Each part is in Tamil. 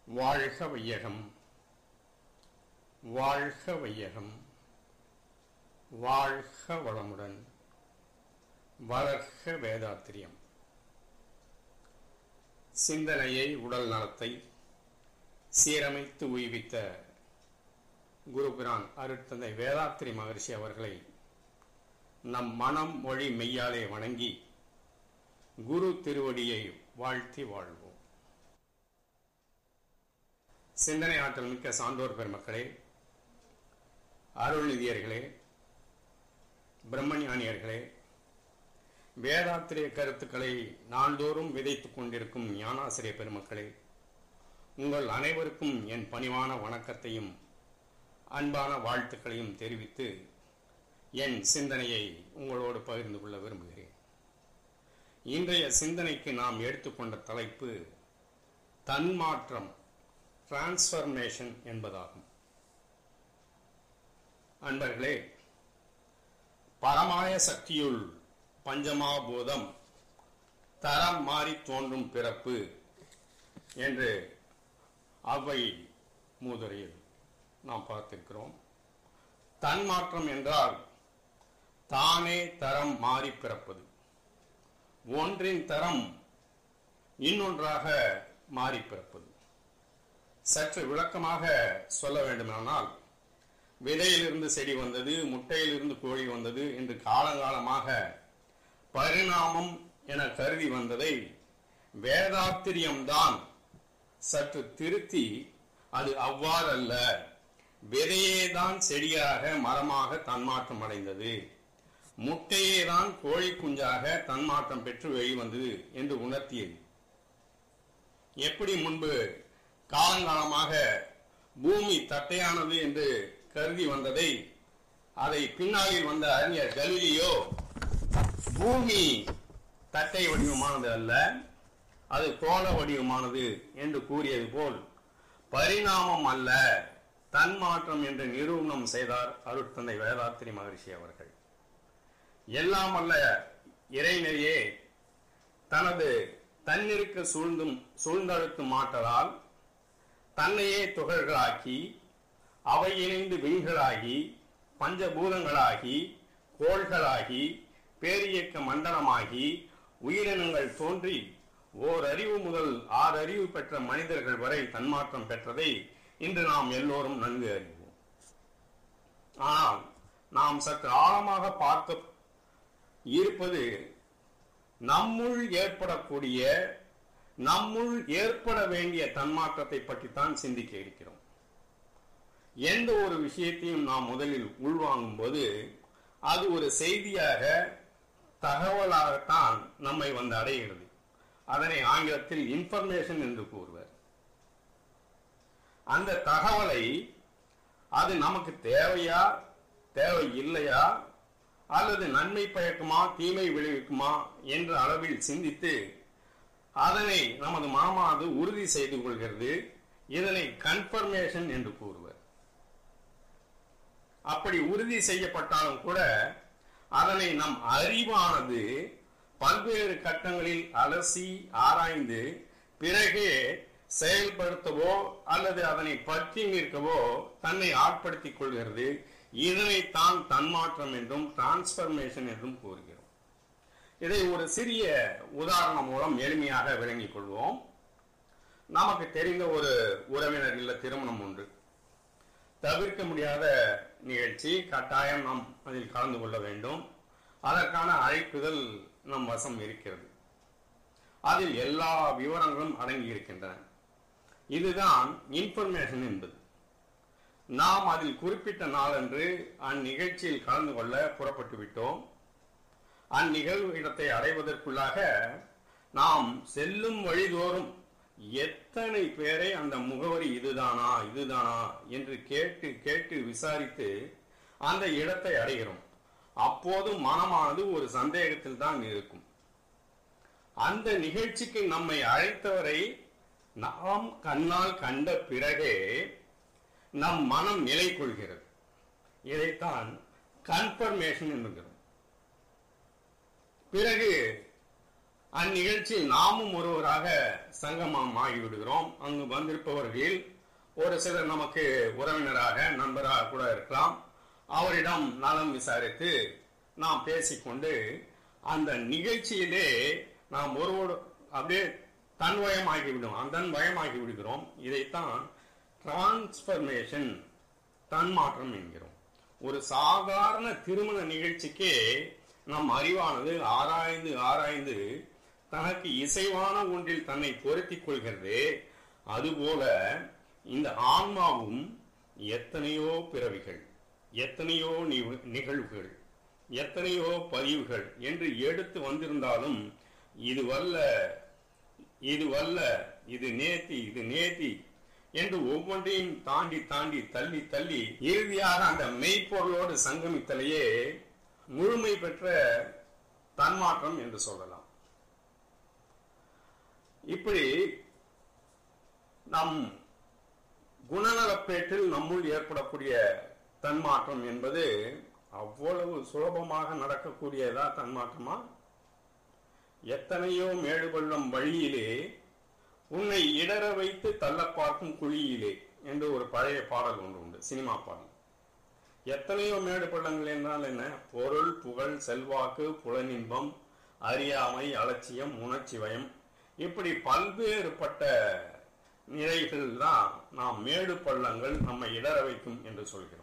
வாழ்க வையகம் வாழ்க வையகம் வாழ்க வளமுடன் வளர்க வேதாத்திரியம் சிந்தனையை உடல் நலத்தை சீரமைத்து உய்வித்த குருபிரான் அருட்தந்தை வேதாத்திரி மகர்ஷி அவர்களை நம் மனம் மொழி மெய்யாலே வணங்கி குரு திருவடியை வாழ்த்தி வாழ்வோம் சிந்தனை ஆற்றல் மிக்க சான்றோர் பெருமக்களே அருள்நிதியர்களே பிரம்மஞானியர்களே வேதாத்திரிய கருத்துக்களை நாள்தோறும் விதைத்துக் கொண்டிருக்கும் ஞானாசிரிய பெருமக்களே உங்கள் அனைவருக்கும் என் பணிவான வணக்கத்தையும் அன்பான வாழ்த்துக்களையும் தெரிவித்து என் சிந்தனையை உங்களோடு பகிர்ந்து கொள்ள விரும்புகிறேன் இன்றைய சிந்தனைக்கு நாம் எடுத்துக்கொண்ட தலைப்பு தன்மாற்றம் டிரான்ஸ்ஃபர்மேஷன் என்பதாகும் அன்பர்களே பரமாய சக்தியுள் பஞ்சமாபூதம் தரம் மாறி தோன்றும் பிறப்பு என்று அவை மூதுரையில் நாம் பார்த்திருக்கிறோம் தன்மாற்றம் என்றால் தானே தரம் மாறி பிறப்பது ஒன்றின் தரம் இன்னொன்றாக மாறி பிறப்பது சற்று விளக்கமாக சொல்ல வேண்டுமானால் விதையிலிருந்து செடி வந்தது முட்டையிலிருந்து கோழி வந்தது என்று காலங்காலமாக பரிணாமம் என கருதி வந்ததை வேதாத்திரியம்தான் சற்று திருத்தி அது அவ்வாறல்ல விதையே தான் செடியாக மரமாக தன்மாற்றம் அடைந்தது முட்டையே தான் கோழி குஞ்சாக தன்மாற்றம் பெற்று வெளிவந்தது என்று உணர்த்தியது எப்படி முன்பு காலங்காலமாக பூமி தட்டையானது என்று கருதி வந்ததை அதை பின்னாளில் வந்த அறிஞர் கலிலியோ பூமி தட்டை வடிவமானது அல்ல அது கோள வடிவமானது என்று கூறியது போல் பரிணாமம் அல்ல தன்மாற்றம் என்று நிரூபணம் செய்தார் அருட்தந்தை வேதாத்திரி மகரிஷி அவர்கள் எல்லாம் அல்ல இறைநெறியே தனது தன்னிருக்க சூழ்ந்தும் சூழ்ந்தழுத்தும் மாற்றலால் தன்னையே துகள்களாக்கி அவை இணைந்து விண்களாகி பஞ்சபூதங்களாகி கோள்களாகி பேரியக்க மண்டலமாகி உயிரினங்கள் தோன்றி ஓர் அறிவு முதல் ஆறு அறிவு பெற்ற மனிதர்கள் வரை தன்மாற்றம் பெற்றதை இன்று நாம் எல்லோரும் நன்கு அறிவோம் ஆனால் நாம் சற்று ஆழமாக பார்க்க இருப்பது நம்முள் ஏற்படக்கூடிய நம்முள் ஏற்பட வேண்டிய தன்மாற்றத்தை பற்றித்தான் சிந்திக்க இருக்கிறோம் எந்த ஒரு விஷயத்தையும் நாம் முதலில் உள்வாங்கும் போது அது ஒரு செய்தியாக தகவலாகத்தான் நம்மை வந்து அடைகிறது அதனை ஆங்கிலத்தில் இன்ஃபர்மேஷன் என்று கூறுவர் அந்த தகவலை அது நமக்கு தேவையா தேவை இல்லையா அல்லது நன்மை பயக்குமா தீமை விளைவிக்குமா என்ற அளவில் சிந்தித்து அதனை நமது மனமானது உறுதி செய்து கொள்கிறது இதனை கன்ஃபர்மேஷன் என்று கூறுவர் அப்படி உறுதி செய்யப்பட்டாலும் கூட அதனை நம் அறிவானது பல்வேறு கட்டங்களில் அலசி ஆராய்ந்து பிறகே செயல்படுத்தவோ அல்லது அதனை பற்றி நிற்கவோ தன்னை ஆட்படுத்திக் கொள்கிறது இதனைத்தான் தன்மாற்றம் என்றும் டிரான்ஸ்பர்மேஷன் என்றும் கூறுகிறோம் இதை ஒரு சிறிய உதாரணம் மூலம் எளிமையாக விளங்கிக் கொள்வோம் நமக்கு தெரிந்த ஒரு உறவினர் இல்ல திருமணம் உண்டு தவிர்க்க முடியாத நிகழ்ச்சி கட்டாயம் நாம் அதில் கலந்து கொள்ள வேண்டும் அதற்கான அழைப்புதல் நம் வசம் இருக்கிறது அதில் எல்லா விவரங்களும் அடங்கி இருக்கின்றன இதுதான் இன்ஃபர்மேஷன் என்பது நாம் அதில் குறிப்பிட்ட நாளன்று அந்நிகழ்ச்சியில் கலந்து கொள்ள புறப்பட்டு விட்டோம் அந்நிகழ்வு இடத்தை அடைவதற்குள்ளாக நாம் செல்லும் வழிதோறும் எத்தனை பேரை அந்த முகவரி இதுதானா இதுதானா என்று கேட்டு கேட்டு விசாரித்து அந்த இடத்தை அடைகிறோம் அப்போது மனமானது ஒரு சந்தேகத்தில் தான் இருக்கும் அந்த நிகழ்ச்சிக்கு நம்மை அழைத்தவரை நாம் கண்ணால் கண்ட பிறகே நம் மனம் நிலை கொள்கிறது இதைத்தான் கன்ஃபர்மேஷன் என்கிறோம் பிறகு அந்நிகழ்ச்சியில் நாமும் ஒருவராக சங்கமம் ஆகிவிடுகிறோம் அங்கு வந்திருப்பவர்களில் ஒரு சிலர் நமக்கு உறவினராக நண்பராக கூட இருக்கலாம் அவரிடம் நலம் விசாரித்து நாம் பேசிக்கொண்டு அந்த நிகழ்ச்சியிலே நாம் ஒருவோடு அப்படியே தன்வயமாகிவிடும் அதன் வயமாகி விடுகிறோம் இதைத்தான் டிரான்ஸ்பர்மேஷன் தன்மாற்றம் என்கிறோம் ஒரு சாதாரண திருமண நிகழ்ச்சிக்கே நம் அறிவானது ஆராய்ந்து ஆராய்ந்து தனக்கு இசைவான ஒன்றில் தன்னை பொருத்திக் கொள்கிறது அதுபோல இந்த ஆன்மாவும் எத்தனையோ பிறவிகள் எத்தனையோ நிக- நிகழ்வுகள் எத்தனையோ பதிவுகள் என்று எடுத்து வந்திருந்தாலும் இதுவல்ல இதுவல்ல இது நேத்தி இது நேத்தி என்று ஒவ்வொன்றையும் தாண்டி தாண்டி தள்ளி தள்ளி இறுதியாக அந்த மெய்ப்பொருளோடு சங்கமித்தலையே முழுமை பெற்ற தன்மாற்றம் என்று சொல்லலாம் இப்படி நம் குணநலப்பேட்டில் நம்முள் ஏற்படக்கூடிய தன்மாற்றம் என்பது அவ்வளவு சுலபமாக நடக்கக்கூடியதா தன்மாற்றமா எத்தனையோ மேடு பள்ளம் வழியிலே உன்னை இடற வைத்து தள்ள பார்க்கும் குழியிலே என்று ஒரு பழைய பாடல் ஒன்று உண்டு சினிமா பாடல் எத்தனையோ மேடு பள்ளங்கள் என்றால் என்ன பொருள் புகழ் செல்வாக்கு புலனின்பம் அறியாமை அலட்சியம் உணர்ச்சி வயம் இப்படி பல்வேறுபட்ட நிலைகள் தான் நாம் மேடு பள்ளங்கள் நம்மை இடற வைக்கும் என்று சொல்கிறோம்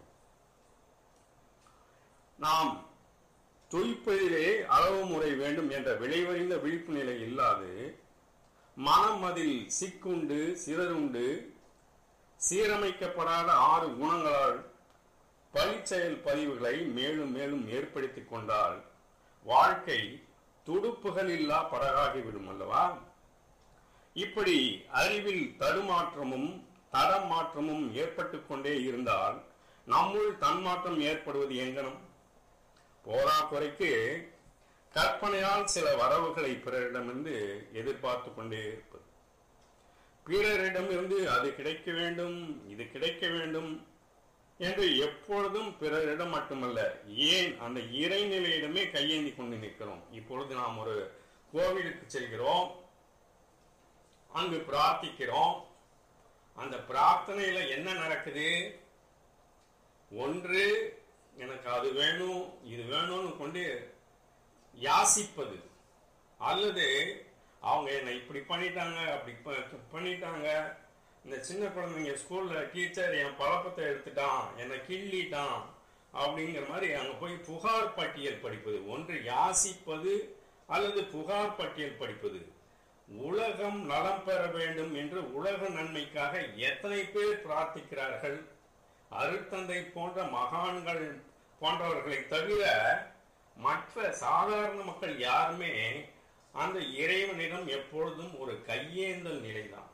நாம் துய்ப்பதிலே அளவு முறை வேண்டும் என்ற விளைவறிந்த விழிப்பு நிலை இல்லாது மனம் அதில் சிக்குண்டு சிதறுண்டு சீரமைக்கப்படாத ஆறு குணங்களால் பழிச்செயல் பதிவுகளை மேலும் மேலும் ஏற்படுத்திக் கொண்டால் வாழ்க்கை துடுப்புகள் இல்லா படகாகிவிடும் அல்லவா இப்படி அறிவில் தடுமாற்றமும் தடம் மாற்றமும் ஏற்பட்டுக் கொண்டே இருந்தால் நம்முள் தன்மாற்றம் ஏற்படுவது எங்கனம் போராக்குறைக்கு கற்பனையால் சில வரவுகளை பிறரிடமிருந்து எதிர்பார்த்து கொண்டே இருப்பது பிறரிடமிருந்து அது கிடைக்க வேண்டும் இது கிடைக்க வேண்டும் என்று எப்பொழுதும் பிறரிடம் மட்டுமல்ல ஏன் அந்த இறைநிலையிடமே கையேந்தி கொண்டு நிற்கிறோம் இப்பொழுது நாம் ஒரு கோவிலுக்கு செல்கிறோம் அங்கு பிரார்த்திக்கிறோம் அந்த பிரார்த்தனையில என்ன நடக்குது ஒன்று எனக்கு அது வேணும் இது வேணும்னு கொண்டு யாசிப்பது அல்லது அவங்க என்னை இப்படி பண்ணிட்டாங்க அப்படி ப- பண்ணிட்டாங்க இந்த சின்ன குழந்தைங்க ஸ்கூல்ல டீச்சர் என் பழப்பத்தை எடுத்துட்டான் என்னை கிள்ளிட்டான் அப்படிங்கிற மாதிரி அங்க போய் புகார் பட்டியல் படிப்பது ஒன்று யாசிப்பது அல்லது புகார் பட்டியல் படிப்பது உலகம் நலம் பெற வேண்டும் என்று உலக நன்மைக்காக எத்தனை பேர் பிரார்த்திக்கிறார்கள் அருட்தந்தை போன்ற மகான்கள் போன்றவர்களை தவிர மற்ற சாதாரண மக்கள் யாருமே அந்த இறைவனிடம் எப்பொழுதும் ஒரு கையேந்தல் நிலைதான்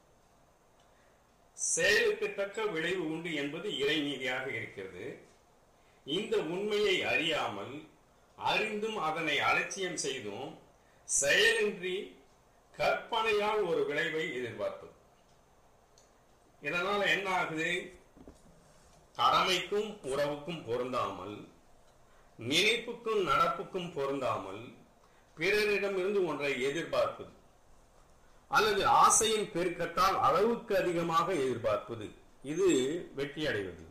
செயலுக்கு தக்க விளைவு உண்டு என்பது இறைநீதியாக இருக்கிறது இந்த உண்மையை அறியாமல் அறிந்தும் அதனை அலட்சியம் செய்தும் செயலின்றி கற்பனையால் ஒரு விளைவை எதிர்பார்ப்பது இதனால என்ன ஆகுது கடமைக்கும் உறவுக்கும் பொருந்தாமல் நினைப்புக்கும் நடப்புக்கும் பொருந்தாமல் பிறரிடமிருந்து ஒன்றை எதிர்பார்ப்பது அல்லது ஆசையின் பெருக்கத்தால் அளவுக்கு அதிகமாக எதிர்பார்ப்பது இது வெற்றி அடைவதில்லை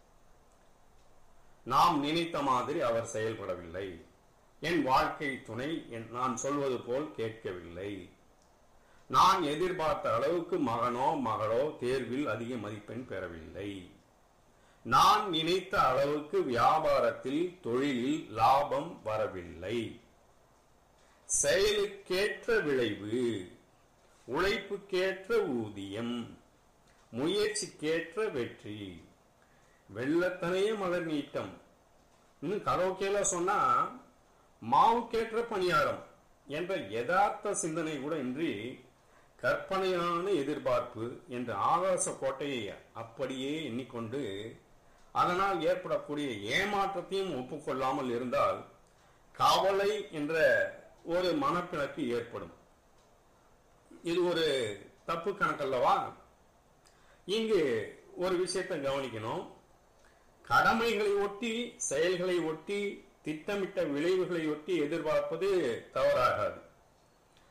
நாம் நினைத்த மாதிரி அவர் செயல்படவில்லை என் வாழ்க்கை துணை என்- நான் சொல்வது போல் கேட்கவில்லை நான் எதிர்பார்த்த அளவுக்கு மகனோ மகளோ தேர்வில் அதிக மதிப்பெண் பெறவில்லை நான் நினைத்த அளவுக்கு வியாபாரத்தில் தொழிலில் லாபம் வரவில்லை செயலுக்கேற்ற விளைவு உழைப்புக்கேற்ற ஊதியம் முயற்சிக்கேற்ற வெற்றி வெள்ளத்தனைய மலர் நீட்டம் இன்னும் கரோக்கேல சொன்னா மாவுக்கேற்ற பணியாரம் என்ற யதார்த்த சிந்தனை கூட இன்றி கற்பனையான எதிர்பார்ப்பு என்ற ஆகாச கோட்டையை அப்படியே எண்ணிக்கொண்டு அதனால் ஏற்படக்கூடிய ஏமாற்றத்தையும் ஒப்புக்கொள்ளாமல் இருந்தால் கவலை என்ற ஒரு மனப்பிணக்கு ஏற்படும் இது ஒரு தப்பு கணக்கல்லவா இங்கு ஒரு விஷயத்தை கவனிக்கணும் கடமைகளை ஒட்டி செயல்களை ஒட்டி திட்டமிட்ட விளைவுகளை ஒட்டி எதிர்பார்ப்பது தவறாகாது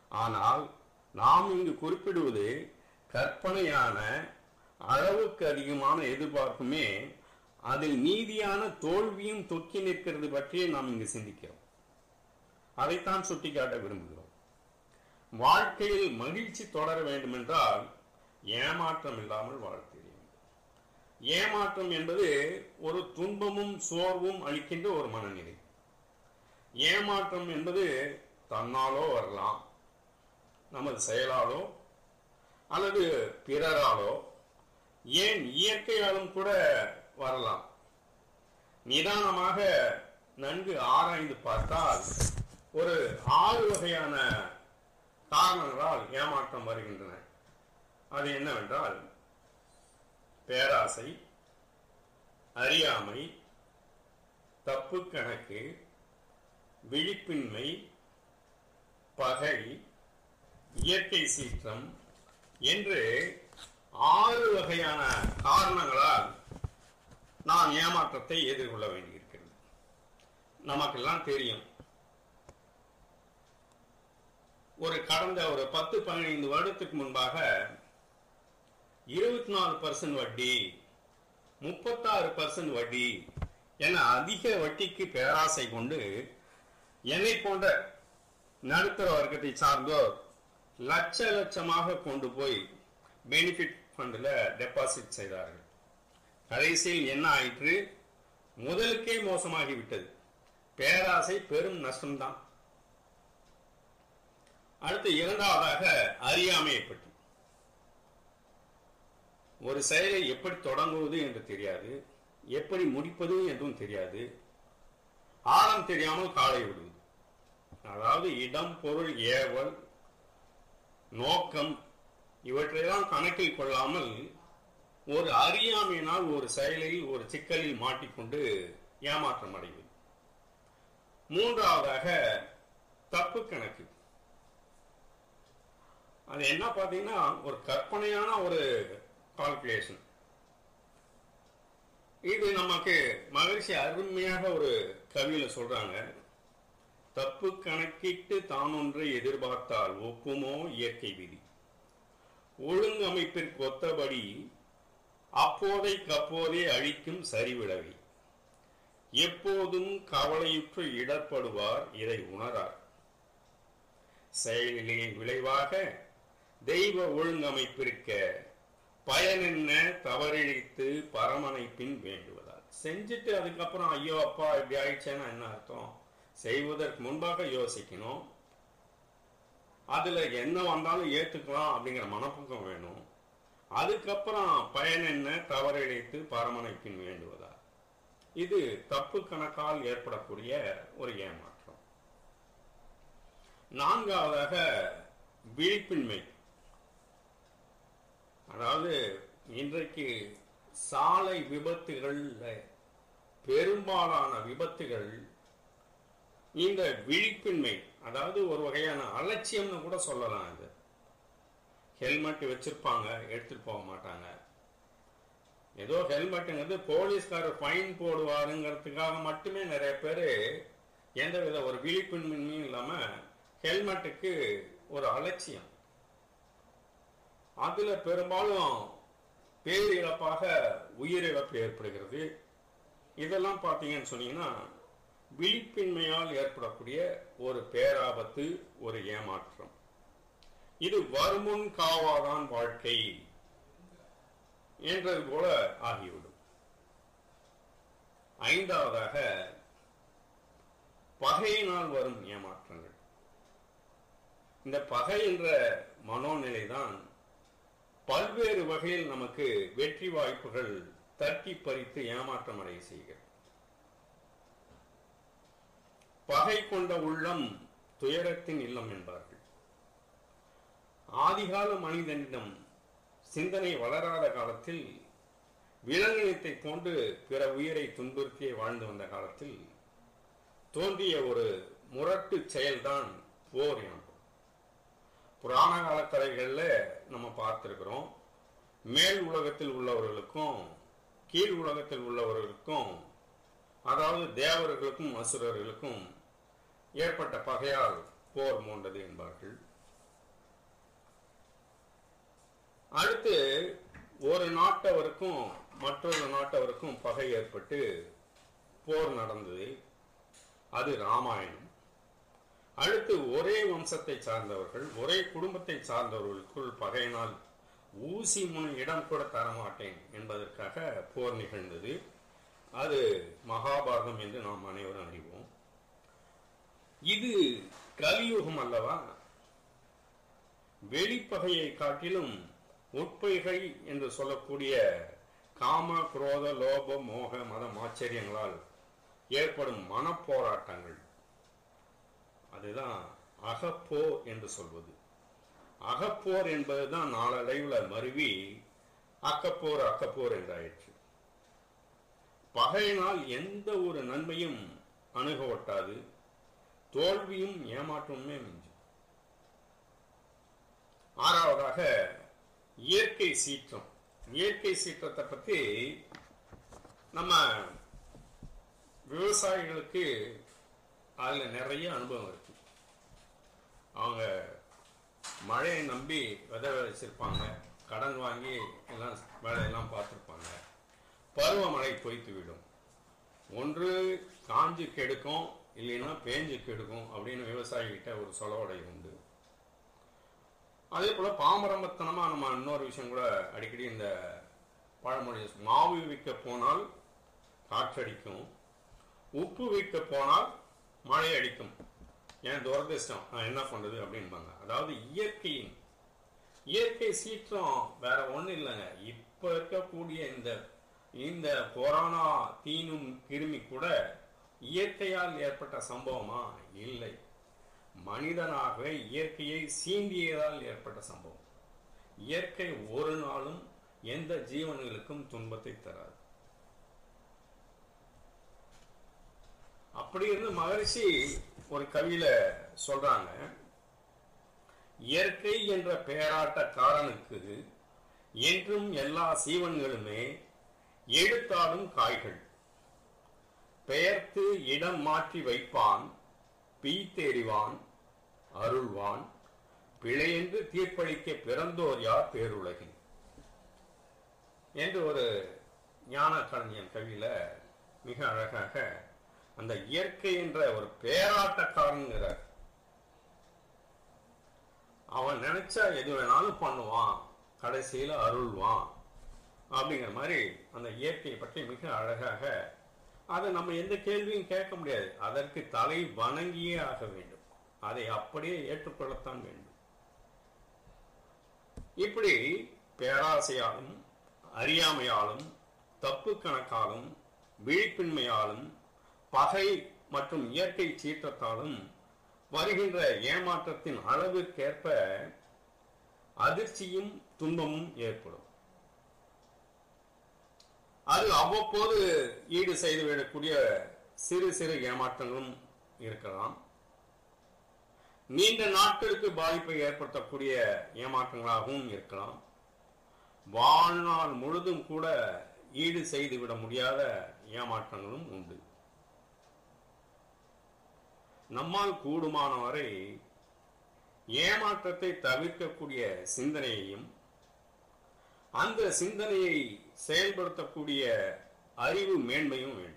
ஆனால் நாம் இங்கு குறிப்பிடுவது கற்பனையான அளவுக்கு அதிகமான எதிர்பார்ப்புமே அதில் நீதியான தோல்வியும் தொக்கி நிற்கிறது பற்றியே நாம் இங்கு சிந்திக்கிறோம் அதைத்தான் சுட்டிக்காட்ட விரும்புகிறோம் வாழ்க்கையில் மகிழ்ச்சி தொடர வேண்டுமென்றால் ஏமாற்றம் இல்லாமல் வாழ தெரியும் ஏமாற்றம் என்பது ஒரு துன்பமும் சோர்வும் அளிக்கின்ற ஒரு மனநிலை ஏமாற்றம் என்பது தன்னாலோ வரலாம் நமது செயலாலோ அல்லது பிறராலோ ஏன் இயற்கையாலும் கூட வரலாம் நிதானமாக நன்கு ஆராய்ந்து பார்த்தால் ஒரு ஆறு வகையான காரணங்களால் ஏமாற்றம் வருகின்றன அது என்னவென்றால் பேராசை அறியாமை தப்பு கணக்கு விழிப்பின்மை பகை இயற்கை சீற்றம் என்று ஆறு வகையான காரணங்களால் நாம் ஏமாற்றத்தை எதிர்கொள்ள வேண்டியிருக்கிறது நமக்கெல்லாம் தெரியும் ஒரு கடந்த ஒரு பத்து பதினைந்து வருடத்துக்கு முன்பாக இருபத்தி நாலு பர்சன்ட் வட்டி முப்பத்தாறு பர்சன்ட் வட்டி என அதிக வட்டிக்கு பேராசை கொண்டு என்னை போன்ற நடுத்தர வர்க்கத்தை சார்ந்தோர் லட்ச லட்சமாக கொண்டு போய் பெனிஃபிட் ஃபண்டில் டெபாசிட் செய்தார்கள் கடைசியில் என்ன ஆயிற்று முதலுக்கே மோசமாகி விட்டது பேராசை பெரும் நஷ்டம்தான் அடுத்து இரண்டாவதாக அறியாமையை பற்றி ஒரு செயலை எப்படி தொடங்குவது என்று தெரியாது எப்படி முடிப்பது என்றும் தெரியாது ஆழம் தெரியாமல் காலை விடுவது அதாவது இடம் பொருள் ஏவல் நோக்கம் இவற்றையெல்லாம் கணக்கில் கொள்ளாமல் ஒரு அறியாமையினால் ஒரு செயலில் ஒரு சிக்கலில் மாட்டிக்கொண்டு ஏமாற்றம் அடைவது மூன்றாவதாக தப்பு கணக்கு அது என்ன பார்த்தீங்கன்னா ஒரு கற்பனையான ஒரு கால்குலேஷன் இது நமக்கு மகிழ்ச்சி அருமையாக ஒரு கவியில சொல்றாங்க தப்பு கணக்கிட்டு தான் ஒன்றை எதிர்பார்த்தால் ஒப்புமோ இயற்கை விதி ஒழுங்கமைப்பிற்கு ஒத்தபடி அப்போதைக்கு அப்போதே அழிக்கும் சரிவிடவை எப்போதும் கவலையுற்று இடர்படுவார் இதை உணரார் செயலிலே விளைவாக தெய்வ ஒழுங்கமைப்பிருக்க பயனென்ன தவறிழித்து பரமனை பின் வேண்டுவதால் செஞ்சுட்டு அதுக்கப்புறம் ஐயோ அப்பா இப்படி ஆயிடுச்சேன்னா என்ன அர்த்தம் செய்வதற்கு முன்பாக யோசிக்கணும் அதுல என்ன வந்தாலும் ஏத்துக்கலாம் அப்படிங்கிற மனப்பக்கம் வேணும் அதுக்கப்புறம் பயன் என்ன தவறிழைத்து பரமனை பின் வேண்டுவதா இது தப்பு கணக்கால் ஏற்படக்கூடிய ஒரு ஏமாற்றம் நான்காவதாக விழிப்பின்மை அதாவது இன்றைக்கு சாலை விபத்துகள்ல பெரும்பாலான விபத்துகள் இந்த விழிப்பின்மை அதாவது ஒரு வகையான அலட்சியம்னு கூட சொல்லலாம் இது ஹெல்மெட் வச்சிருப்பாங்க எடுத்துட்டு போக மாட்டாங்க ஏதோ ஹெல்மெட்டுங்கிறது போலீஸ்காரர் ஃபைன் போடுவாருங்கிறதுக்காக மட்டுமே நிறைய பேர் எந்தவித ஒரு விழிப்பின்மையும் இல்லாம ஹெல்மெட்டுக்கு ஒரு அலட்சியம் அதுல பெரும்பாலும் பேரிழப்பாக உயிரிழப்பு ஏற்படுகிறது இதெல்லாம் பார்த்தீங்கன்னு சொன்னீங்கன்னா விழிப்பின்மையால் ஏற்படக்கூடிய ஒரு பேராபத்து ஒரு ஏமாற்றம் இது வருமுன் காவாதான் வாழ்க்கை என்றது போல ஆகிவிடும் ஐந்தாவதாக பகையினால் வரும் ஏமாற்றங்கள் இந்த பகை என்ற மனோநிலை தான் பல்வேறு வகையில் நமக்கு வெற்றி வாய்ப்புகள் தட்டி பறித்து ஏமாற்றம் அடைய செய்கிறது பகை கொண்ட உள்ளம் துயரத்தின் இல்லம் என்பார்கள் ஆதிகால மனிதனிடம் சிந்தனை வளராத காலத்தில் விலங்கினத்தை கொண்டு பிற உயிரை துன்புறுத்தியே வாழ்ந்து வந்த காலத்தில் தோன்றிய ஒரு முரட்டு செயல்தான் போர் எனப்படும் புராண கால கதைகள்ல நம்ம பார்த்திருக்கிறோம் மேல் உலகத்தில் உள்ளவர்களுக்கும் கீழ் உலகத்தில் உள்ளவர்களுக்கும் அதாவது தேவர்களுக்கும் அசுரர்களுக்கும் ஏற்பட்ட பகையால் போர் மூண்டது என்பார்கள் அடுத்து ஒரு நாட்டவருக்கும் மற்றொரு நாட்டவருக்கும் பகை ஏற்பட்டு போர் நடந்தது அது ராமாயணம் அடுத்து ஒரே வம்சத்தை சார்ந்தவர்கள் ஒரே குடும்பத்தை சார்ந்தவர்களுக்குள் பகையினால் ஊசி முன் இடம் கூட தரமாட்டேன் என்பதற்காக போர் நிகழ்ந்தது அது மகாபாரதம் என்று நாம் அனைவரும் அறிவோம் இது கலியுகம் அல்லவா வெளிப்பகையை காட்டிலும் உட்பகை என்று சொல்லக்கூடிய காம குரோத லோப மோக மதம் ஆச்சரியங்களால் ஏற்படும் மனப்போராட்டங்கள் அதுதான் அகப்போர் என்று சொல்வது அகப்போர் என்பதுதான் நாளடைவில் மருவி அக்கப்போர் அக்கப்போர் என்றாயிற்று பகையினால் எந்த ஒரு நன்மையும் அணுக ஒட்டாது தோல்வியும் ஏமாற்றமுமே மிஞ்சும் ஆறாவதாக இயற்கை சீற்றம் இயற்கை சீற்றத்தை பற்றி நம்ம விவசாயிகளுக்கு அதில் நிறைய அனுபவம் இருக்கு அவங்க மழையை நம்பி விதை விதைச்சிருப்பாங்க கடன் வாங்கி எல்லாம் வேலையெல்லாம் பார்த்துருப்பாங்க பருவமழை பொய்த்து விடும் ஒன்று காஞ்சு கெடுக்கும் இல்லைன்னா பேஞ்சு கெடுக்கும் அப்படின்னு விவசாயிகிட்ட ஒரு சொலவடை உண்டு அதே போல பாமரம்பத்தனமா நம்ம இன்னொரு விஷயம் கூட அடிக்கடி இந்த பழமொழி மாவு விற்க போனால் காற்றடிக்கும் உப்பு விற்க போனால் மழை அடிக்கும் ஏன் துரதிர்ஷ்டம் நான் என்ன பண்றது அப்படின்பாங்க அதாவது இயற்கையின் இயற்கை சீற்றம் வேற ஒண்ணும் இல்லைங்க இப்ப இருக்கக்கூடிய இந்த இந்த கொரோனா தீனும் கிருமி கூட இயற்கையால் ஏற்பட்ட சம்பவமா இல்லை மனிதனாகவே இயற்கையை சீண்டியதால் ஏற்பட்ட சம்பவம் இயற்கை ஒரு நாளும் எந்த ஜீவன்களுக்கும் துன்பத்தை தராது அப்படி இருந்து மகரிஷி ஒரு கவியில சொல்றாங்க இயற்கை என்ற பெயராட்டக்காரனுக்கு என்றும் எல்லா சீவன்களுமே எடுத்தாடும் காய்கள் பெயர்த்து இடம் மாற்றி வைப்பான் பீத்தெறிவான் அருள்வான் பிழையென்று தீர்ப்பளிக்க பிறந்தோர் யார் பேருலகில் என்று ஒரு ஞான கலைஞன் கவியில மிக அழகாக அந்த இயற்கை என்ற ஒரு பேராட்டக்காரங்கிறார் அவன் நினைச்சா எது வேணாலும் பண்ணுவான் கடைசியில அருள்வான் அப்படிங்கிற மாதிரி அந்த இயற்கையை பற்றி மிக அழகாக அதை நம்ம எந்த கேள்வியும் கேட்க முடியாது அதற்கு தலை வணங்கியே ஆக வேண்டும் அதை அப்படியே ஏற்றுக்கொள்ளத்தான் வேண்டும் இப்படி பேராசையாலும் அறியாமையாலும் தப்பு கணக்காலும் விழிப்பின்மையாலும் பகை மற்றும் இயற்கை சீற்றத்தாலும் வருகின்ற ஏமாற்றத்தின் அளவிற்கேற்ப அதிர்ச்சியும் துன்பமும் ஏற்படும் அது அவ்வப்போது ஈடு செய்து விடக்கூடிய சிறு சிறு ஏமாற்றங்களும் இருக்கலாம் நீண்ட நாட்களுக்கு பாதிப்பை ஏற்படுத்தக்கூடிய ஏமாற்றங்களாகவும் இருக்கலாம் வாழ்நாள் முழுதும் கூட ஈடு செய்துவிட முடியாத ஏமாற்றங்களும் உண்டு நம்மால் கூடுமான வரை ஏமாற்றத்தை தவிர்க்கக்கூடிய சிந்தனையையும் அந்த சிந்தனையை செயல்படுத்தக்கூடிய அறிவு மேன்மையும் வேண்டும்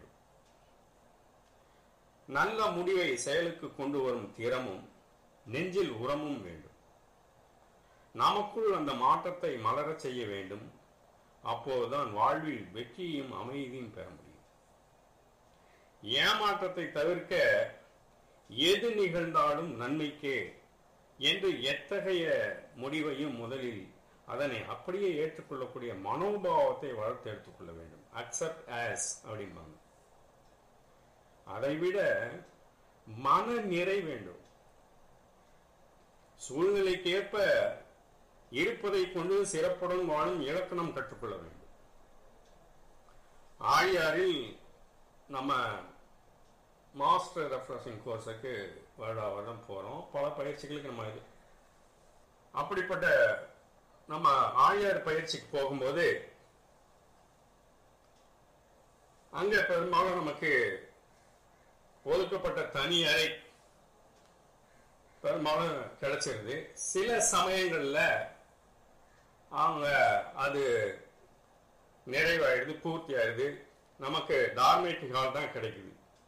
நல்ல முடிவை செயலுக்கு கொண்டு வரும் திறமும் நெஞ்சில் உரமும் வேண்டும் நமக்குள் அந்த மாற்றத்தை மலரச் செய்ய வேண்டும் அப்போதுதான் வாழ்வில் வெற்றியையும் அமைதியும் பெற முடியும் ஏமாற்றத்தை தவிர்க்க எது நிகழ்ந்தாலும் நன்மைக்கே என்று எத்தகைய முடிவையும் முதலில் அதனை அப்படியே ஏற்றுக்கொள்ளக்கூடிய மனோபாவத்தை வளர்த்து எடுத்துக்கொள்ள வேண்டும் அக்செப்ட் ஆஸ் அப்படிம்பாங்க அதைவிட மன நிறை வேண்டும் சூழ்நிலைக்கேற்ப இருப்பதை கொண்டு சிறப்புடன் வாழும் இலக்கணம் கற்றுக்கொள்ள வேண்டும் ஆழியாரில் நம்ம மாஸ்டர் ரெஃப்ரெஷிங் கோர்ஸுக்கு வருடா வருடம் போகிறோம் பல பயிற்சிகளுக்கு நம்ம இது அப்படிப்பட்ட நம்ம ஆழியார் பயிற்சிக்கு போகும்போது அங்க பெரும்பாலும் நமக்கு ஒதுக்கப்பட்ட தனி அறை பெரும்பாலும் கிடைச்சிருது சில சமயங்கள்ல அவங்க அது நிறைவாயிடுது பூர்த்தி ஆயிடுது நமக்கு டார்மேட்டிக் ஹால் தான் கிடைக்குது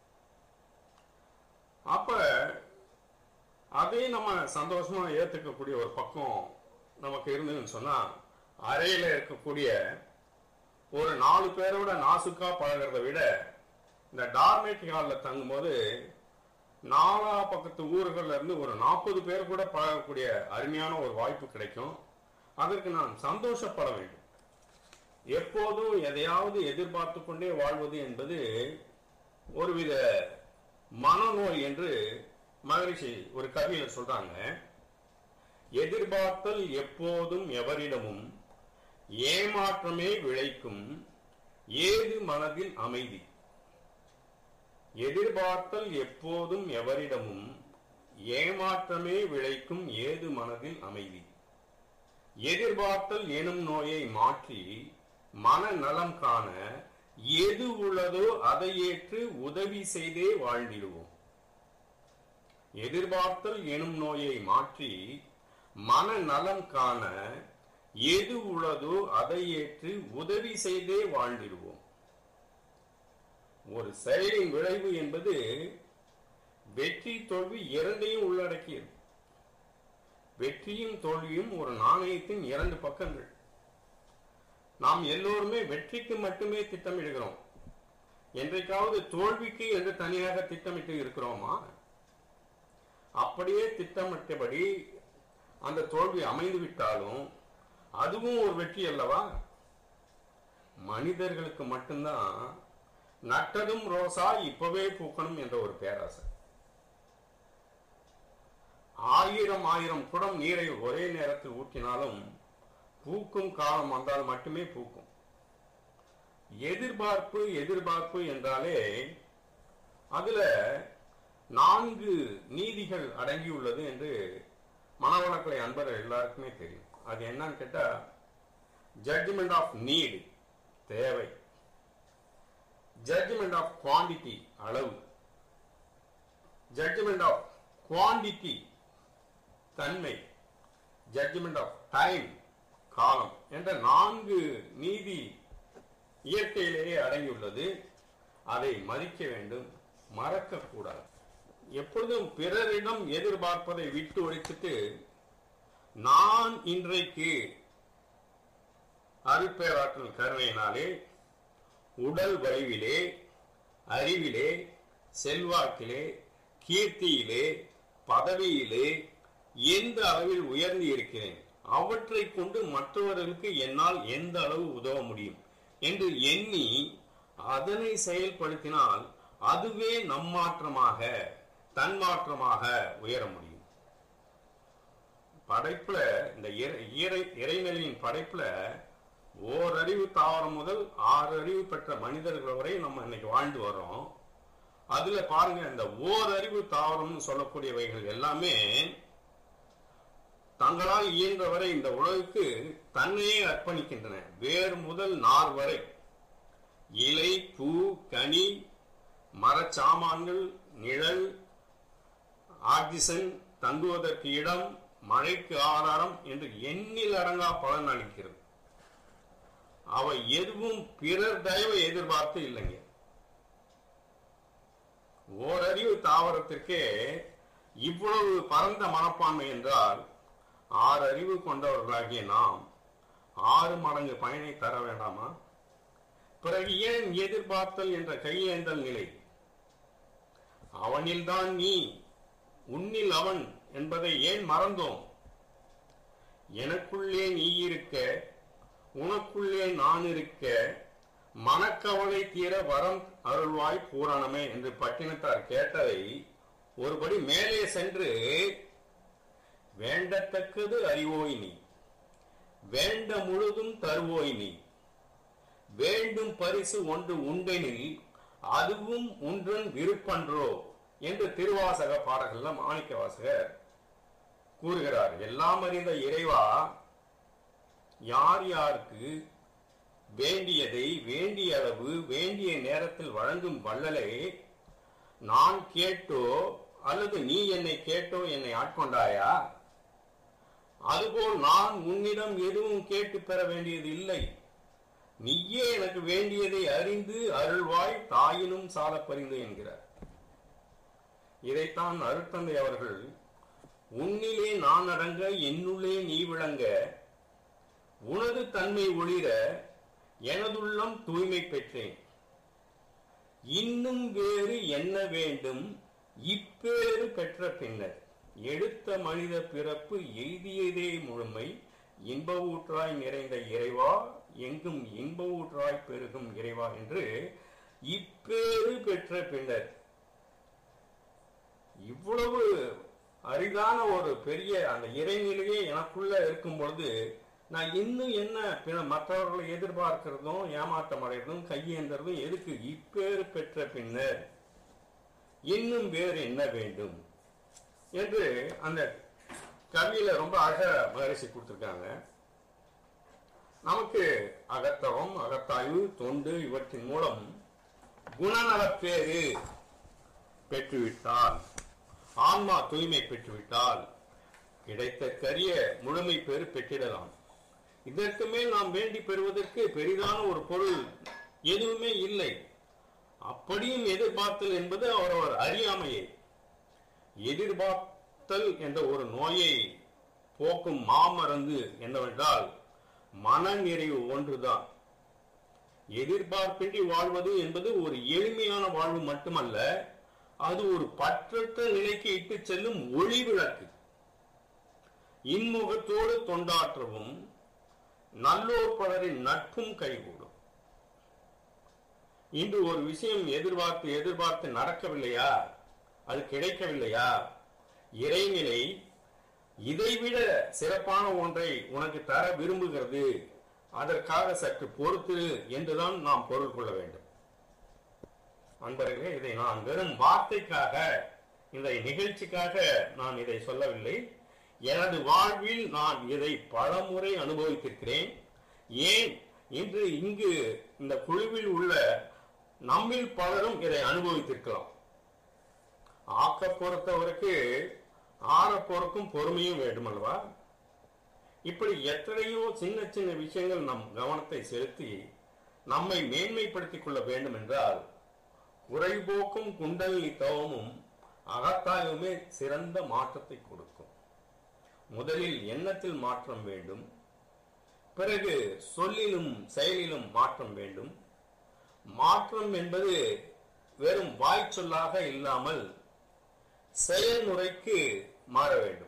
அப்ப அதையும் நம்ம சந்தோஷமா ஏத்துக்கக்கூடிய ஒரு பக்கம் நமக்கு இருந்ததுன்னு சொன்னா அறையில இருக்கக்கூடிய ஒரு நாலு பேரோட நாசுக்கா பழகிறத விட இந்த டார்மேட்டிக் ஹாலில் தங்கும்போது நாலா பக்கத்து ஊர்கள்ல இருந்து ஒரு நாற்பது பேர் கூட பழகக்கூடிய அருமையான ஒரு வாய்ப்பு கிடைக்கும் அதற்கு நாம் சந்தோஷப்பட வேண்டும் எப்போதும் எதையாவது எதிர்பார்த்து கொண்டே வாழ்வது என்பது ஒருவித மனநோய் என்று மகரிஷி ஒரு கவியில சொல்றாங்க எதிர்பார்த்தல் எப்போதும் எவரிடமும் ஏமாற்றமே விளைக்கும் ஏது மனதில் அமைதி எதிர்பார்த்தல் எப்போதும் எவரிடமும் ஏமாற்றமே விளைக்கும் ஏது மனதில் அமைதி எதிர்பார்த்தல் எனும் நோயை மாற்றி மன நலம் காண எது உள்ளதோ அதை ஏற்று உதவி செய்தே வாழ்ந்திடுவோம் எதிர்பார்த்தல் எனும் நோயை மாற்றி மன நலம் காண எது உள்ளதோ அதை ஏற்று உதவி செய்தே வாழ்ந்திடுவோம் ஒரு செயலின் விளைவு என்பது வெற்றி தோல்வி இரண்டையும் உள்ளடக்கியது வெற்றியும் தோல்வியும் ஒரு நாணயத்தின் இரண்டு பக்கங்கள் நாம் எல்லோருமே வெற்றிக்கு மட்டுமே திட்டமிடுகிறோம் என்றைக்காவது தோல்விக்கு என்று தனியாக திட்டமிட்டு இருக்கிறோமா அப்படியே திட்டமிட்டபடி அந்த தோல்வி அமைந்து விட்டாலும் அதுவும் ஒரு வெற்றி அல்லவா மனிதர்களுக்கு மட்டும்தான் நட்டதும் ரோசா இப்பவே பூக்கணும் என்ற ஒரு பேராசை ஆயிரம் ஆயிரம் குடம் நீரை ஒரே நேரத்தில் ஊற்றினாலும் பூக்கும் காலம் வந்தால் மட்டுமே பூக்கும் எதிர்பார்ப்பு எதிர்பார்ப்பு என்றாலே அதுல நான்கு நீதிகள் அடங்கியுள்ளது என்று மனவளக்கலை அன்பர்கள் எல்லாருக்குமே தெரியும் அது என்னன்னு கேட்டா ஜட்ஜ்மெண்ட் ஆஃப் நீடு தேவை ஜட்ஜ்மெண்ட் ஆஃப் குவாண்டிட்டி அளவு ஜட்ஜ்மெண்ட் ஆஃப் குவாண்டிட்டி தன்மை ஜட்ஜ்மெண்ட் ஆஃப் டைம் காலம் என்ற நான்கு நீதி இயற்கையிலேயே அடங்கியுள்ளது அதை மதிக்க வேண்டும் மறக்கக்கூடாது எப்பொழுதும் பிறரிடம் எதிர்பார்ப்பதை விட்டு ஒழித்துட்டு நான் இன்றைக்கு அருட்பேராற்றல் கருணையினாலே உடல் வலிவிலே அறிவிலே செல்வாக்கிலே கீர்த்தியிலே பதவியிலே எந்த அளவில் உயர்ந்து இருக்கிறேன் அவற்றை கொண்டு மற்றவர்களுக்கு என்னால் எந்த அளவு உதவ முடியும் என்று எண்ணி அதனை செயல்படுத்தினால் அதுவே நம்மாற்றமாக தன்மாற்றமாக உயர முடியும் படைப்புல இந்த இறை- இறை- இறைநிலையின் படைப்புல ஓரறிவு தாவரம் முதல் ஆறு அறிவு பெற்ற மனிதர்கள் வரை நம்ம இன்னைக்கு வாழ்ந்து வர்றோம் அதுல பாருங்க இந்த ஓரறிவு தாவரம்னு சொல்லக்கூடியவைகள் எல்லாமே தங்களால் இயன்றவரை இந்த உலகுக்கு தன்னையே அர்ப்பணிக்கின்றன வேர் முதல் நார் வரை இலை பூ கனி மரச்சாமான்கள் நிழல் ஆக்சிஜன் தங்குவதற்கு இடம் மழைக்கு ஆதாரம் என்று எண்ணில் அடங்கா பலன் அளிக்கிறது அவை எதுவும் பிறர் தயவை எதிர்பார்த்து இல்லைங்க ஓரறிவு தாவரத்திற்கே இவ்வளவு பரந்த மனப்பான்மை என்றால் ஆறு அறிவு கொண்டவர்களாகிய நாம் ஆறு மடங்கு பயனை தர வேண்டாமா பிறகு ஏன் எதிர்பார்த்தல் என்ற கையேந்தல் நிலை அவனில்தான் நீ உன்னில் அவன் என்பதை ஏன் மறந்தோம் எனக்குள்ளே நீ இருக்க உனக்குள்ளே நான் இருக்க மனக்கவலை தீர வரம் அருள்வாய் பூரணமே என்று பட்டினத்தார் கேட்டதை ஒருபடி மேலே சென்று வேண்டத்தக்கது அறிவோய் நீ வேண்ட முழுதும் தருவோய் நீ வேண்டும் பரிசு ஒன்று உண்டெனில் அதுவும் ஒன்றன் விருப்பன்றோ என்று திருவாசக பாடல்கள்ல மாணிக்க வாசகர் கூறுகிறார் எல்லாம் அறிந்த இறைவா யார் யாருக்கு வேண்டியதை வேண்டிய அளவு வேண்டிய நேரத்தில் வழங்கும் வள்ளலே நான் கேட்டோ அல்லது நீ என்னை கேட்டோ என்னை ஆட்கொண்டாயா அதுபோல் நான் உன்னிடம் எதுவும் கேட்டு பெற வேண்டியது இல்லை நீயே எனக்கு வேண்டியதை அறிந்து அருள்வாய் தாயினும் சால பரிந்து என்கிறார் இதைத்தான் அருட்தந்தை அவர்கள் உன்னிலே நான் அடங்க என்னுள்ளே நீ விளங்க உனது தன்மை ஒளிர எனதுள்ளம் தூய்மை பெற்றேன் இன்னும் வேறு என்ன வேண்டும் இப்பேறு பெற்ற பின்னர் எடுத்த மனித பிறப்பு எய்தியதே முழுமை இன்ப ஊற்றாய் நிறைந்த இறைவா எங்கும் இன்ப ஊற்றாய் பெருகும் இறைவா என்று இப்பேறு பெற்ற பின்னர் இவ்வளவு அரிதான ஒரு பெரிய அந்த இறைநிலையே எனக்குள்ள இருக்கும் பொழுது நான் இன்னும் என்ன பிற மற்றவர்களை எதிர்பார்க்கிறதும் ஏமாற்றம் அடைகிறதும் கையேந்துறதும் எதுக்கு இப்பேறு பெற்ற பின்னர் இன்னும் வேறு என்ன வேண்டும் என்று அந்த கவியில ரொம்ப அழக மகரிஷி கொடுத்திருக்காங்க நமக்கு அகத்தவம் அகத்தாய்வு தொண்டு இவற்றின் மூலம் குணநலப்பேறு பெற்றுவிட்டால் ஆன்மா தூய்மை பெற்றுவிட்டால் கிடைத்த கரிய முழுமை பெறு பெற்றிடலாம் இதற்கு மேல் நாம் வேண்டி பெறுவதற்கு பெரிதான ஒரு பொருள் எதுவுமே இல்லை அப்படியும் எதிர்பார்த்தல் என்பது அவரவர் அறியாமையே எதிர்பார்த்தல் என்ற ஒரு நோயை போக்கும் மாமருந்து என்னவென்றால் மன நிறைவு ஒன்றுதான் எதிர்பார்ப்பின்றி வாழ்வது என்பது ஒரு எளிமையான வாழ்வு மட்டுமல்ல அது ஒரு பற்றற்ற நிலைக்கு இட்டு செல்லும் ஒளி விளக்கு இன்முகத்தோடு தொண்டாற்றவும் நல்லோர் பலரின் நட்பும் கைகூடும் இன்று ஒரு விஷயம் எதிர்பார்த்து எதிர்பார்த்து நடக்கவில்லையா அது கிடைக்கவில்லையா இறைநிலை இதைவிட சிறப்பான ஒன்றை உனக்கு தர விரும்புகிறது அதற்காக சற்று பொறுத்து என்றுதான் நாம் பொருள் கொள்ள வேண்டும் அன்பர்களே இதை நான் வெறும் வார்த்தைக்காக இந்த நிகழ்ச்சிக்காக நான் இதை சொல்லவில்லை எனது வாழ்வில் நான் இதை பலமுறை அனுபவித்திருக்கிறேன் ஏன் இன்று இங்கு இந்த குழுவில் உள்ள நம்மில் பலரும் இதை அனுபவித்திருக்கலாம் ஆக்க பொறுத்தவருக்கு ஆற பொறுக்கும் பொறுமையும் வேண்டும் அல்லவா இப்படி எத்தனையோ சின்ன சின்ன விஷயங்கள் நம் கவனத்தை செலுத்தி நம்மை மேன்மைப்படுத்திக் கொள்ள வேண்டும் என்றால் குறைபோக்கும் குண்டலினி தவமும் அகத்தாயுமே சிறந்த மாற்றத்தை கொடுக்கும் முதலில் எண்ணத்தில் மாற்றம் வேண்டும் பிறகு சொல்லிலும் செயலிலும் மாற்றம் வேண்டும் மாற்றம் என்பது வெறும் வாய் சொல்லாக இல்லாமல் செயல்முறைக்கு மாற வேண்டும்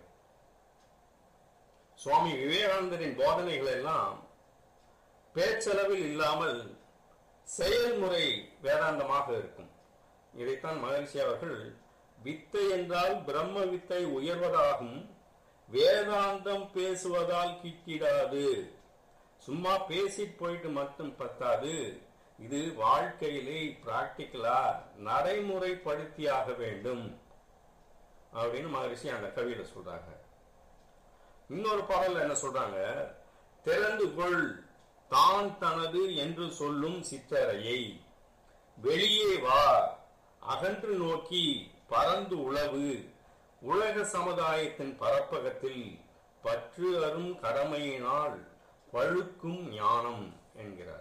சுவாமி விவேகானந்தரின் போதனைகள் எல்லாம் பேச்சளவில் இல்லாமல் செயல்முறை வேதாந்தமாக இருக்கும் இதைத்தான் மகரிஷி அவர்கள் வித்தை என்றால் பிரம்ம வித்தை உயர்வதாகும் வேதாந்தம் பேசுவதால் கிட்டிடாது சும்மா பேசி போயிட்டு மட்டும் பத்தாது இது வாழ்க்கையிலே பிராக்டிக்கலா நடைமுறைப்படுத்தியாக வேண்டும் அப்படின்னு மகரிஷி அந்த கவியில சொல்றாங்க இன்னொரு பாடல்ல என்ன சொல்றாங்க திறந்து கொள் தான் தனது என்று சொல்லும் சிற்றறையை வெளியே வா அகன்று நோக்கி பறந்து உளவு உலக சமுதாயத்தின் பரப்பகத்தில் பற்று அரும் கடமையினால் பழுக்கும் ஞானம் என்கிறார்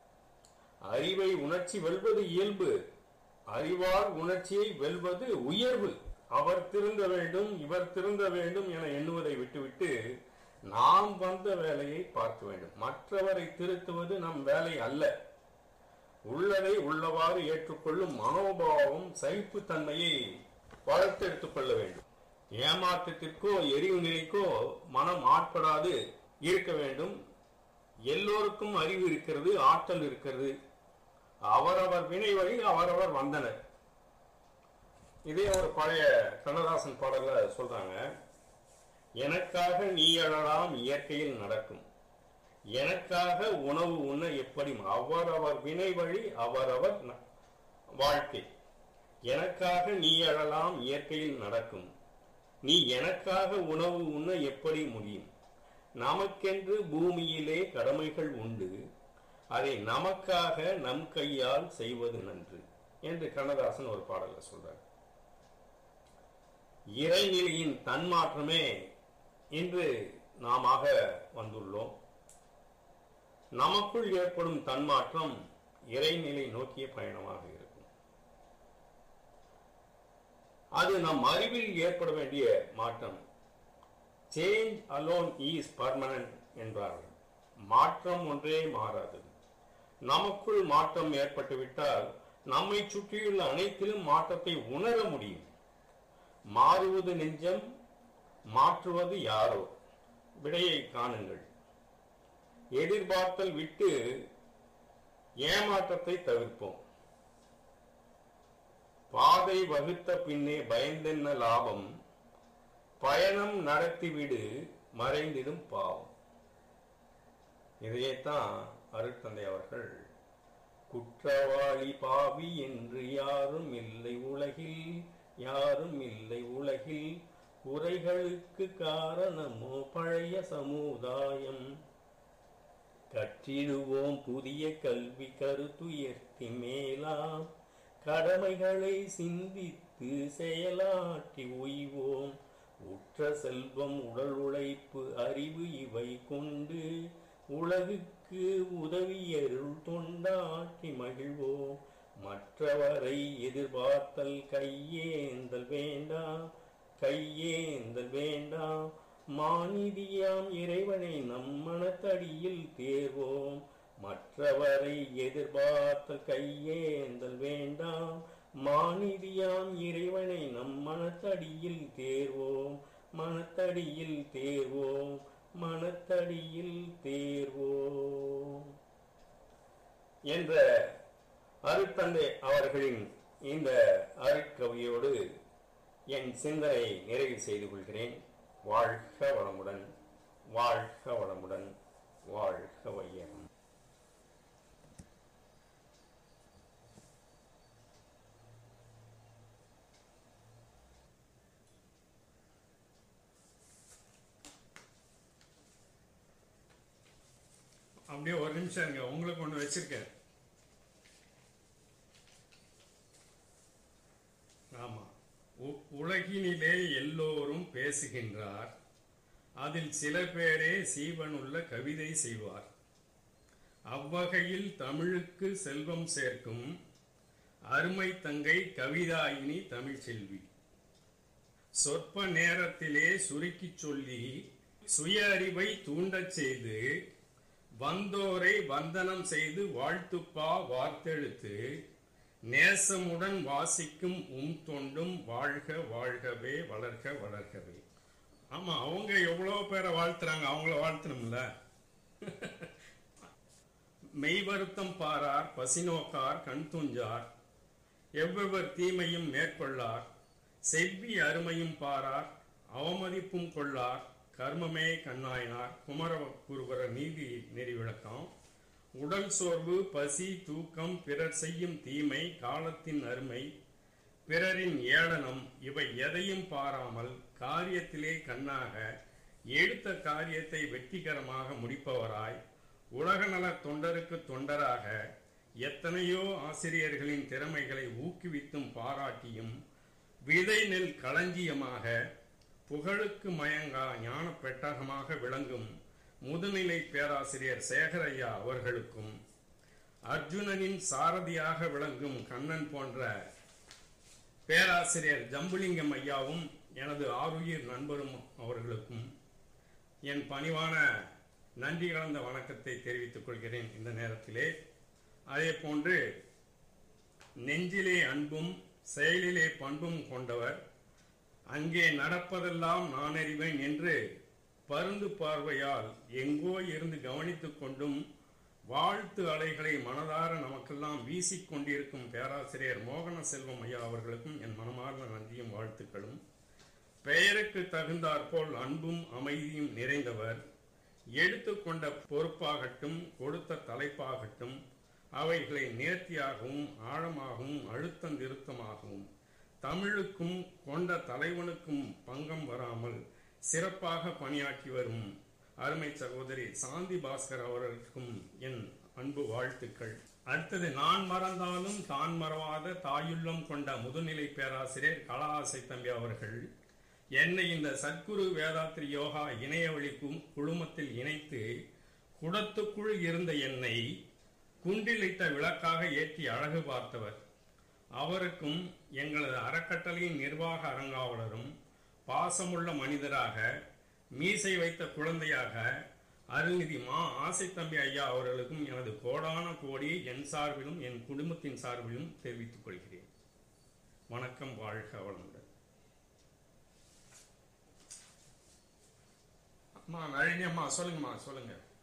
அறிவை உணர்ச்சி வெல்வது இயல்பு அறிவால் உணர்ச்சியை வெல்வது உயர்வு அவர் திருந்த வேண்டும் இவர் திருந்த வேண்டும் என எண்ணுவதை விட்டுவிட்டு நாம் வந்த வேலையை பார்க்க வேண்டும் மற்றவரை திருத்துவது நம் வேலை அல்ல உள்ளதை உள்ளவாறு ஏற்றுக்கொள்ளும் மனோபாவம் சகிப்பு தன்மையை வளர்த்தெடுத்துக் கொள்ள வேண்டும் ஏமாற்றத்திற்கோ எரிவு நிலைக்கோ மனம் ஆட்படாது இருக்க வேண்டும் எல்லோருக்கும் அறிவு இருக்கிறது ஆற்றல் இருக்கிறது அவரவர் வினை வழி அவரவர் வந்தனர் இதே ஒரு பழைய கண்ணதாசன் பாடல்ல சொல்றாங்க எனக்காக நீ அழலாம் இயற்கையில் நடக்கும் எனக்காக உணவு உண்ண எப்படி அவரவர் வினை வழி அவரவர் ந- வாழ்க்கை எனக்காக நீ அழலாம் இயற்கையில் நடக்கும் நீ எனக்காக உணவு உண்ண எப்படி முடியும் நமக்கென்று பூமியிலே கடமைகள் உண்டு அதை நமக்காக நம் கையால் செய்வது நன்று என்று கண்ணதாசன் ஒரு பாடல்ல சொல்றார் இறைநிலையின் தன்மாற்றமே இன்று நாம வந்துள்ளோம் நமக்குள் ஏற்படும் தன்மாற்றம் இறைநிலை நோக்கிய பயணமாக இருக்கும் அது நம் அறிவில் ஏற்பட வேண்டிய மாற்றம் சேஞ்ச் அலோன் இஸ் பர்மனன்ட் என்றார்கள் மாற்றம் ஒன்றே மாறாதது நமக்குள் மாற்றம் ஏற்பட்டுவிட்டால் நம்மை சுற்றியுள்ள அனைத்திலும் மாற்றத்தை உணர முடியும் மாறுவது நெஞ்சம் மாற்றுவது யாரோ விடையை காணுங்கள் எதிர்பார்த்தல் விட்டு ஏமாற்றத்தை தவிர்ப்போம் பாதை வகுத்த பின்னே பயந்தென்ன லாபம் பயணம் நடத்திவிடு மறைந்திடும் பாவம் இதையேத்தான் அருட்தந்தை அவர்கள் குற்றவாளி பாவி என்று யாரும் இல்லை உலகில் யாரும் இல்லை உலகில் குறைகளுக்கு காரணமோ பழைய சமுதாயம் கற்றிடுவோம் புதிய கல்வி கருத்துயர்த்தி மேலாம் கடமைகளை சிந்தித்து செயலாற்றி உய்வோம் உற்ற செல்வம் உடல் உழைப்பு அறிவு இவை கொண்டு உலகுக்கு உதவியருள் தொண்டாற்றி மகிழ்வோம் மற்றவரை எதிர்பார்த்தல் கையேந்தல் வேண்டாம் கையேந்தல் வேண்டாம் மாநிதியாம் இறைவனை நம் மனத்தடியில் தேர்வோம் மற்றவரை எதிர்பார்த்தல் கையேந்தல் வேண்டாம் மாநிதியாம் இறைவனை நம் மனத்தடியில் தேர்வோம் மனத்தடியில் தேர்வோம் மனத்தடியில் தேர்வோம் என்ற அருட்தந்தை அவர்களின் இந்த அருட்கவியோடு என் சிந்தனை நிறைவு செய்து கொள்கிறேன் வாழ்க வளமுடன் வாழ்க வளமுடன் வாழ்க வையகம் அப்படியே ஒரு நிமிஷம் இருங்க உங்களுக்கு ஒன்று வச்சிருக்கேன் ஆமா உ- உலகினிலே எல்லோரும் பேசுகின்றார் அதில் சில பேரே சீவனுள்ள கவிதை செய்வார் அவ்வகையில் தமிழுக்கு செல்வம் சேர்க்கும் அருமை தங்கை கவிதாயினி தமிழ் செல்வி சொற்ப நேரத்திலே சுருக்கிச் சொல்லி சுய அறிவை தூண்டச் செய்து வந்தோரை வந்தனம் செய்து வாழ்த்துப்பா வார்த்தெழுத்து நேசமுடன் வாசிக்கும் உம் தொண்டும் வாழ்க வாழ்கவே வளர்க வளர்கவே ஆமா அவங்க எவ்வளவு பேரை வாழ்த்துறாங்க அவங்கள வாழ்த்தணும்ல மெய் வருத்தம் பாரார் பசி நோக்கார் கண் துஞ்சார் எவ்வெவர் தீமையும் மேற்கொள்ளார் செவ்வி அருமையும் பாரார் அவமதிப்பும் கொள்ளார் கர்மமே கண்ணாயினார் குமர குருவர நீதி நெறி விளக்கம் உடல் சோர்வு பசி தூக்கம் பிறர் செய்யும் தீமை காலத்தின் அருமை பிறரின் ஏளனம் இவை எதையும் பாராமல் காரியத்திலே கண்ணாக எடுத்த காரியத்தை வெற்றிகரமாக முடிப்பவராய் உலகநல தொண்டருக்கு தொண்டராக எத்தனையோ ஆசிரியர்களின் திறமைகளை ஊக்குவித்தும் பாராட்டியும் விதை நெல் களஞ்சியமாக புகழுக்கு மயங்கா ஞான பெட்டகமாக விளங்கும் முதுநிலை பேராசிரியர் சேகரையா அவர்களுக்கும் அர்ஜுனனின் சாரதியாக விளங்கும் கண்ணன் போன்ற பேராசிரியர் ஜம்புலிங்கம் ஐயாவும் எனது ஆருயிர் நண்பரும் அவர்களுக்கும் என் பணிவான நன்றி கலந்த வணக்கத்தை தெரிவித்துக் கொள்கிறேன் இந்த நேரத்திலே அதே போன்று நெஞ்சிலே அன்பும் செயலிலே பண்பும் கொண்டவர் அங்கே நடப்பதெல்லாம் நான் அறிவேன் என்று பருந்து பார்வையால் எங்கோ இருந்து கவனித்துக் கொண்டும் வாழ்த்து அலைகளை மனதார நமக்கெல்லாம் வீசிக் கொண்டிருக்கும் பேராசிரியர் மோகன செல்வம் ஐயா அவர்களுக்கும் என் மனமார்ந்த நன்றியும் வாழ்த்துக்களும் பெயருக்கு தகுந்தாற்போல் அன்பும் அமைதியும் நிறைந்தவர் எடுத்துக்கொண்ட பொறுப்பாகட்டும் கொடுத்த தலைப்பாகட்டும் அவைகளை நேர்த்தியாகவும் ஆழமாகவும் அழுத்தம் திருத்தமாகவும் தமிழுக்கும் கொண்ட தலைவனுக்கும் பங்கம் வராமல் சிறப்பாக பணியாற்றி வரும் அருமை சகோதரி சாந்தி பாஸ்கர் அவர்களுக்கும் என் அன்பு வாழ்த்துக்கள் அடுத்தது நான் மறந்தாலும் தான் மறவாத தாயுள்ளம் கொண்ட முதுநிலை பேராசிரியர் கலாசை தம்பி அவர்கள் என்னை இந்த சத்குரு வேதாத்ரி யோகா இணைய வழி கு- குழுமத்தில் இணைத்து குடத்துக்குள் இருந்த என்னை குண்டிலிட்ட விளக்காக ஏற்றி அழகு பார்த்தவர் அவருக்கும் எங்களது அறக்கட்டளையின் நிர்வாக அரங்காவலரும் பாசமுள்ள மனிதராக மீசை வைத்த குழந்தையாக அருள்நிதி மா ஆசை தம்பி ஐயா அவர்களுக்கும் எனது கோடான கோடி என் சார்பிலும் என் குடும்பத்தின் சார்பிலும் தெரிவித்துக் கொள்கிறேன் வணக்கம் வாழ்க வளமுடன் அம்மா நழினி அம்மா சொல்லுங்கம்மா சொல்லுங்க